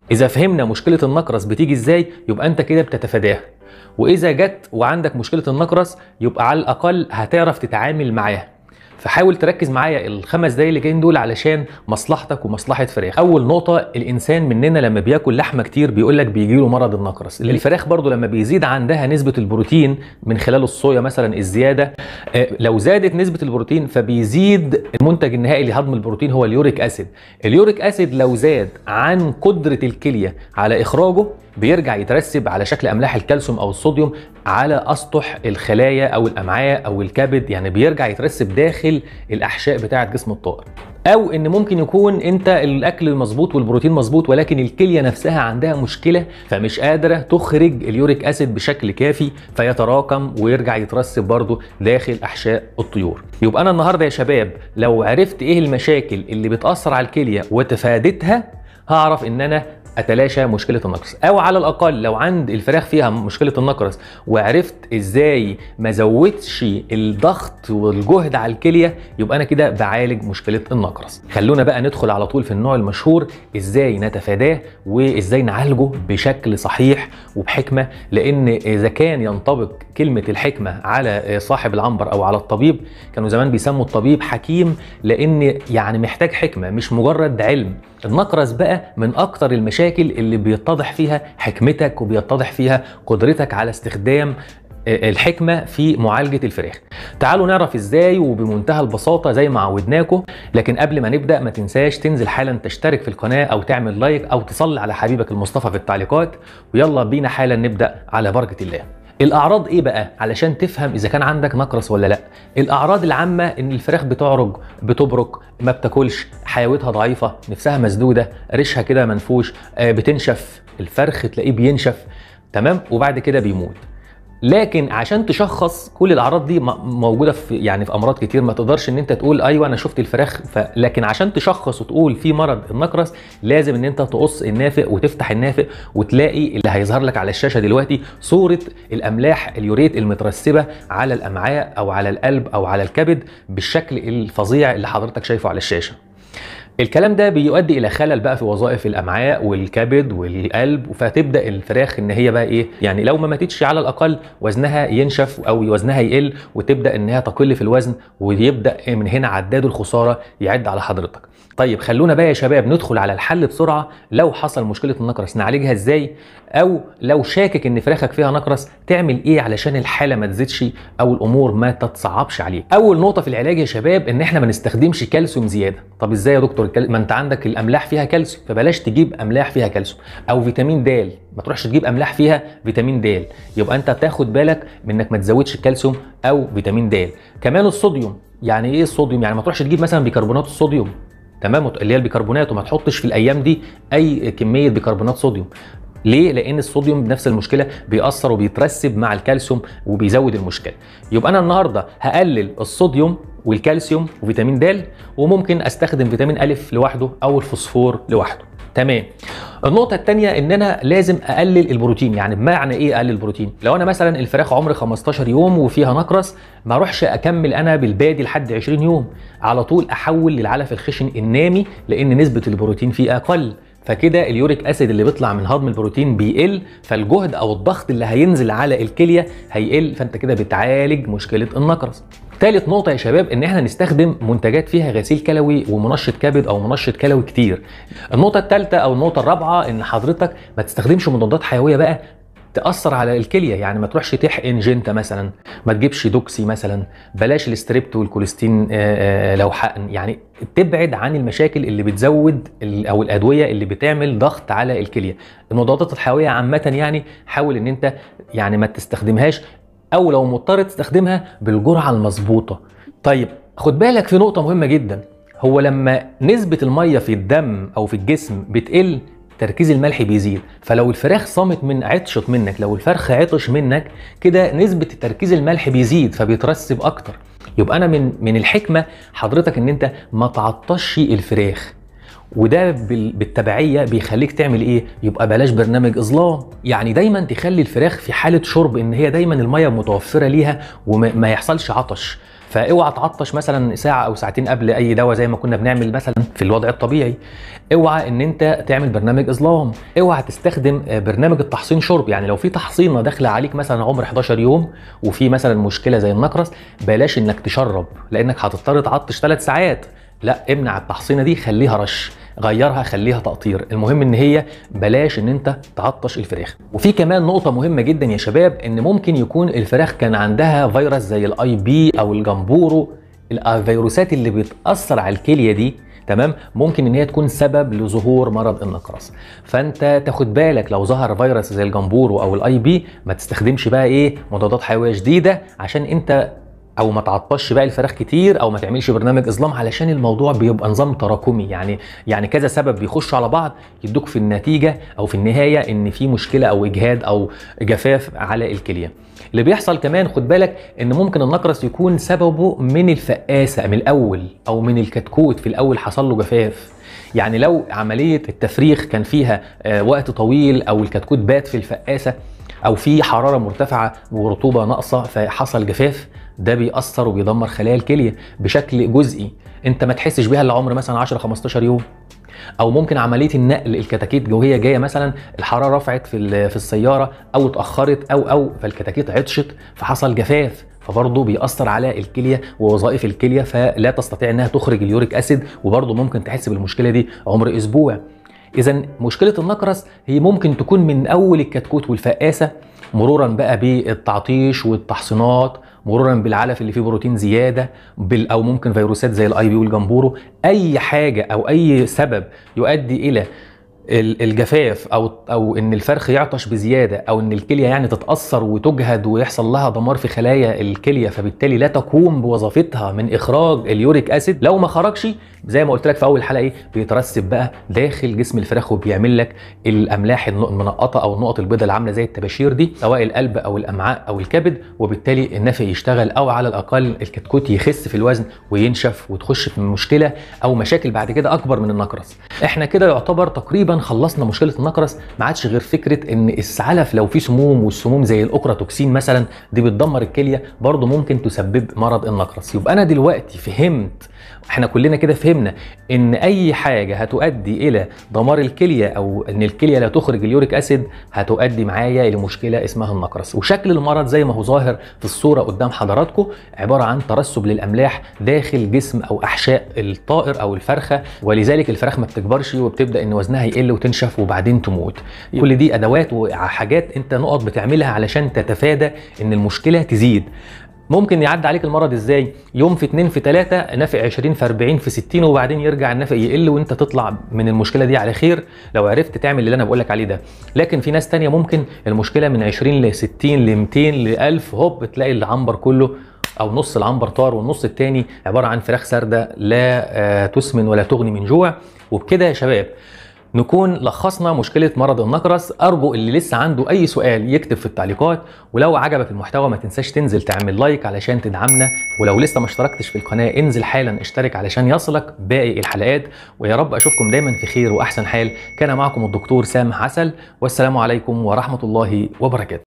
اذا فهمنا مشكله النقرس بتيجي ازاي يبقى انت كده بتتفاداها واذا جت وعندك مشكله النقرس يبقى على الاقل هتعرف تتعامل معاها فحاول تركز معايا الخمس دقايق اللي جايين دول علشان مصلحتك ومصلحه فراخ اول نقطه الانسان مننا لما بياكل لحمه كتير بيقول لك بيجي له مرض النقرس الفراخ برضو لما بيزيد عندها نسبه البروتين من خلال الصويا مثلا الزياده آه، لو زادت نسبه البروتين فبيزيد المنتج النهائي لهضم البروتين هو اليوريك اسيد اليوريك اسيد لو زاد عن قدره الكليه على اخراجه بيرجع يترسب على شكل املاح الكالسيوم او الصوديوم على اسطح الخلايا او الامعاء او الكبد يعني بيرجع يترسب داخل الاحشاء بتاعه جسم الطائر او ان ممكن يكون انت الاكل مظبوط والبروتين مظبوط ولكن الكليه نفسها عندها مشكله فمش قادره تخرج اليوريك اسيد بشكل كافي فيتراكم ويرجع يترسب برضه داخل احشاء الطيور يبقى انا النهارده يا شباب لو عرفت ايه المشاكل اللي بتاثر على الكليه وتفادتها هعرف ان انا اتلاشى مشكله النقرس او على الاقل لو عند الفراخ فيها مشكله النقرس وعرفت ازاي ما زودش الضغط والجهد على الكليه يبقى انا كده بعالج مشكله النقرس خلونا بقى ندخل على طول في النوع المشهور ازاي نتفاداه وازاي نعالجه بشكل صحيح وبحكمه لان اذا كان ينطبق كلمه الحكمه على صاحب العنبر او على الطبيب كانوا زمان بيسموا الطبيب حكيم لان يعني محتاج حكمه مش مجرد علم النقرس بقى من اكتر المشاكل اللي بيتضح فيها حكمتك وبيتضح فيها قدرتك على استخدام الحكمه في معالجه الفراخ تعالوا نعرف ازاي وبمنتهى البساطه زي ما عودناكم لكن قبل ما نبدا ما تنساش تنزل حالا تشترك في القناه او تعمل لايك او تصلي على حبيبك المصطفى في التعليقات ويلا بينا حالا نبدا على بركه الله الاعراض ايه بقى علشان تفهم اذا كان عندك نقرس ولا لا الاعراض العامه ان الفراخ بتعرج بتبرك ما بتاكلش حيويتها ضعيفه نفسها مسدوده ريشها كده منفوش آه، بتنشف الفرخ تلاقيه بينشف تمام وبعد كده بيموت لكن عشان تشخص كل الاعراض دي م- موجوده في يعني في امراض كتير ما تقدرش ان انت تقول ايوه انا شفت الفراخ ف... لكن عشان تشخص وتقول في مرض النقرس لازم ان انت تقص النافق وتفتح النافق وتلاقي اللي هيظهر لك على الشاشه دلوقتي صوره الاملاح اليوريت المترسبه على الامعاء او على القلب او على الكبد بالشكل الفظيع اللي حضرتك شايفه على الشاشه الكلام ده بيؤدي الى خلل بقى في وظائف الامعاء والكبد والقلب فتبدا الفراخ ان هي بقى ايه يعني لو ما ماتتش على الاقل وزنها ينشف او وزنها يقل وتبدا انها تقل في الوزن ويبدا من هنا عداد الخساره يعد على حضرتك طيب خلونا بقى يا شباب ندخل على الحل بسرعه لو حصل مشكله النقرس نعالجها ازاي او لو شاكك ان فراخك فيها نقرس تعمل ايه علشان الحاله ما تزيدش او الامور ما تتصعبش عليك اول نقطه في العلاج يا شباب ان احنا ما نستخدمش كالسيوم زياده طب ازاي يا دكتور الكال... ما انت عندك الاملاح فيها كالسيوم فبلاش تجيب املاح فيها كالسيوم او فيتامين د ما تروحش تجيب املاح فيها فيتامين د يبقى انت تاخد بالك من انك ما تزودش الكالسيوم او فيتامين د كمان الصوديوم يعني ايه الصوديوم يعني ما تروحش تجيب مثلا بيكربونات الصوديوم تمام اللي هي البيكربونات وما تحطش في الايام دي اي كميه بيكربونات صوديوم ليه؟ لأن الصوديوم بنفس المشكلة بيأثر وبيترسب مع الكالسيوم وبيزود المشكلة. يبقى أنا النهاردة هقلل الصوديوم والكالسيوم وفيتامين د وممكن استخدم فيتامين أ لوحده أو الفوسفور لوحده. تمام. النقطة الثانية إن أنا لازم أقلل البروتين، يعني بمعنى إيه أقلل البروتين؟ لو أنا مثلا الفراخ عمر 15 يوم وفيها نقرس ما أروحش أكمل أنا بالبادي لحد 20 يوم، على طول أحول للعلف الخشن النامي لأن نسبة البروتين فيه أقل. فكده اليوريك اسيد اللي بيطلع من هضم البروتين بيقل فالجهد او الضغط اللي هينزل على الكليه هيقل فانت كده بتعالج مشكله النقرس ثالث نقطة يا شباب إن إحنا نستخدم منتجات فيها غسيل كلوي ومنشط كبد أو منشط كلوي كتير. النقطة الثالثة أو النقطة الرابعة إن حضرتك ما تستخدمش مضادات حيوية بقى تاثر على الكليه يعني ما تروحش تحقن جنتا مثلا ما تجيبش دوكسي مثلا بلاش الاستريبت والكوليستين آه، آه، لو حقن يعني تبعد عن المشاكل اللي بتزود ال- او الادويه اللي بتعمل ضغط على الكليه المضادات الحيويه عامه يعني حاول ان انت يعني ما تستخدمهاش او لو مضطر تستخدمها بالجرعه المظبوطه طيب خد بالك في نقطه مهمه جدا هو لما نسبه الميه في الدم او في الجسم بتقل تركيز الملح بيزيد فلو الفراخ صامت من عطشت منك لو الفرخ عطش منك كده نسبة تركيز الملح بيزيد فبيترسب اكتر يبقى انا من من الحكمة حضرتك ان انت ما تعطش الفراخ وده بال- بالتبعية بيخليك تعمل ايه يبقى بلاش برنامج اظلام يعني دايما تخلي الفراخ في حالة شرب ان هي دايما المية متوفرة ليها وما ما يحصلش عطش فاوعى تعطش مثلا ساعه او ساعتين قبل اي دواء زي ما كنا بنعمل مثلا في الوضع الطبيعي اوعى ان انت تعمل برنامج اظلام اوعى تستخدم برنامج التحصين شرب يعني لو في تحصينه داخله عليك مثلا عمر 11 يوم وفي مثلا مشكله زي النقرس بلاش انك تشرب لانك هتضطر تعطش 3 ساعات لا امنع التحصينه دي خليها رش غيرها خليها تقطير المهم ان هي بلاش ان انت تعطش الفراخ وفي كمان نقطه مهمه جدا يا شباب ان ممكن يكون الفراخ كان عندها فيروس زي الاي بي او الجمبورو الفيروسات اللي بتاثر على الكليه دي تمام ممكن ان هي تكون سبب لظهور مرض النقرس فانت تاخد بالك لو ظهر فيروس زي الجمبورو او الاي بي ما تستخدمش بقى ايه مضادات حيويه جديده عشان انت او ما تعطش بقى الفراخ كتير او ما تعملش برنامج اظلام علشان الموضوع بيبقى نظام تراكمي يعني يعني كذا سبب بيخشوا على بعض يدوك في النتيجه او في النهايه ان في مشكله او اجهاد او جفاف على الكليه اللي بيحصل كمان خد بالك ان ممكن النقرس يكون سببه من الفقاسه من الاول او من الكتكوت في الاول حصل له جفاف يعني لو عمليه التفريخ كان فيها وقت طويل او الكتكوت بات في الفقاسه او في حراره مرتفعه ورطوبه ناقصه فحصل جفاف ده بيأثر وبيدمر خلايا الكليه بشكل جزئي انت ما تحسش بيها الا عمر مثلا 10 15 يوم او ممكن عمليه النقل الكتاكيت وهي جايه مثلا الحراره رفعت في في السياره او اتاخرت او او فالكتاكيت عطشت فحصل جفاف فبرضه بيأثر على الكليه ووظائف الكليه فلا تستطيع انها تخرج اليوريك اسيد وبرضه ممكن تحس بالمشكله دي عمر اسبوع اذا مشكله النقرس هي ممكن تكون من اول الكتكوت والفقاسه مرورا بقى بالتعطيش والتحصينات مرورا بالعلف اللي فيه بروتين زياده بال او ممكن فيروسات زي الاي بي والجمبورو اي حاجه او اي سبب يؤدي الى الجفاف او او ان الفرخ يعطش بزياده او ان الكليه يعني تتاثر وتجهد ويحصل لها دمار في خلايا الكليه فبالتالي لا تقوم بوظيفتها من اخراج اليوريك اسيد لو ما خرجش زي ما قلت لك في اول حلقه ايه بيترسب بقى داخل جسم الفراخ وبيعمل لك الاملاح المنقطه او النقط البيضاء اللي عامله زي الطباشير دي سواء القلب او الامعاء او الكبد وبالتالي النفق يشتغل او على الاقل الكتكوت يخس في الوزن وينشف وتخش في مشكله او مشاكل بعد كده اكبر من النقرس احنا كده يعتبر تقريبا خلصنا مشكله النقرس ما عادش غير فكره ان السعلف لو في سموم والسموم زي الاوكراتوكسين مثلا دي بتدمر الكليه برضه ممكن تسبب مرض النقرس يبقى انا دلوقتي فهمت احنا كلنا كده فهمنا ان اي حاجه هتؤدي الى دمار الكليه او ان الكليه لا تخرج اليوريك اسيد هتؤدي معايا لمشكله اسمها النقرس وشكل المرض زي ما هو ظاهر في الصوره قدام حضراتكم عباره عن ترسب للاملاح داخل جسم او احشاء الطائر او الفرخه ولذلك الفراخ ما بتكبرش وبتبدا ان وزنها يقل وتنشف وبعدين تموت كل دي ادوات وحاجات انت نقط بتعملها علشان تتفادى ان المشكله تزيد ممكن يعدي عليك المرض ازاي يوم في اتنين في تلاتة نافق 20 في 40 في 60 وبعدين يرجع النافق يقل وانت تطلع من المشكله دي على خير لو عرفت تعمل اللي انا بقول لك عليه ده لكن في ناس تانية ممكن المشكله من 20 ل 60 ل 200 ل 1000 هوب تلاقي العنبر كله او نص العنبر طار والنص التاني عباره عن فراخ سارده لا تسمن ولا تغني من جوع وبكده يا شباب نكون لخصنا مشكلة مرض النقرس أرجو اللي لسه عنده أي سؤال يكتب في التعليقات ولو عجبك المحتوى ما تنساش تنزل تعمل لايك علشان تدعمنا ولو لسه ما اشتركتش في القناة انزل حالا اشترك علشان يصلك باقي الحلقات ويا رب أشوفكم دايما في خير وأحسن حال كان معكم الدكتور سامح عسل والسلام عليكم ورحمة الله وبركاته